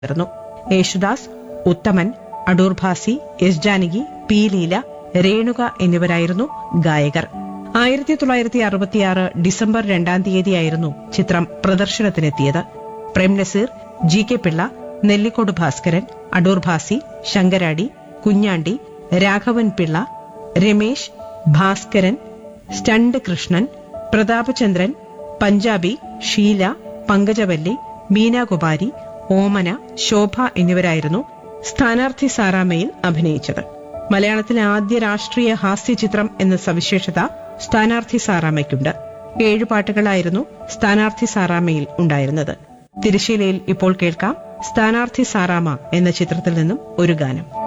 യിരുന്നു Yesudas Uthaman Adoor Bhasi S Janaki P Leela Renuka എന്നിവരായിരുന്നു ഗായകർ ആയിരത്തി തൊള്ളായിരത്തി അറുപത്തിയാറ് ഡിസംബർ രണ്ടാം തീയതിയായിരുന്നു ചിത്രം പ്രദർശനത്തിനെത്തിയത് Prem Nazir G K Pillai Nellikode Bhaskaran Adoor Bhasi Sankaradi Kunjandi Raghavan Pillai Ramesh Bhaskaran stunt Krishnan Prathapachandran Punjabi Sheela Pankajavalli Meenakumari Omana Shobha എന്നിവരായിരുന്നു സ്ഥാനാർത്ഥി സാറാമയിൽ അഭിനയിച്ചത് മലയാളത്തിലെ ആദ്യ രാഷ്ട്രീയ ഹാസ്യ ചിത്രം എന്ന സവിശേഷത സ്ഥാനാർത്ഥി സാറാമയ്ക്കുണ്ട് ഏഴു പാട്ടുകളായിരുന്നു സ്ഥാനാർത്ഥി സാറാമയിൽ ഉണ്ടായിരുന്നത് തിരശ്ശീലയിൽ ഇപ്പോൾ കേൾക്കാം സ്ഥാനാർത്ഥി സാറാമ എന്ന ചിത്രത്തിൽ നിന്നും ഒരു ഗാനം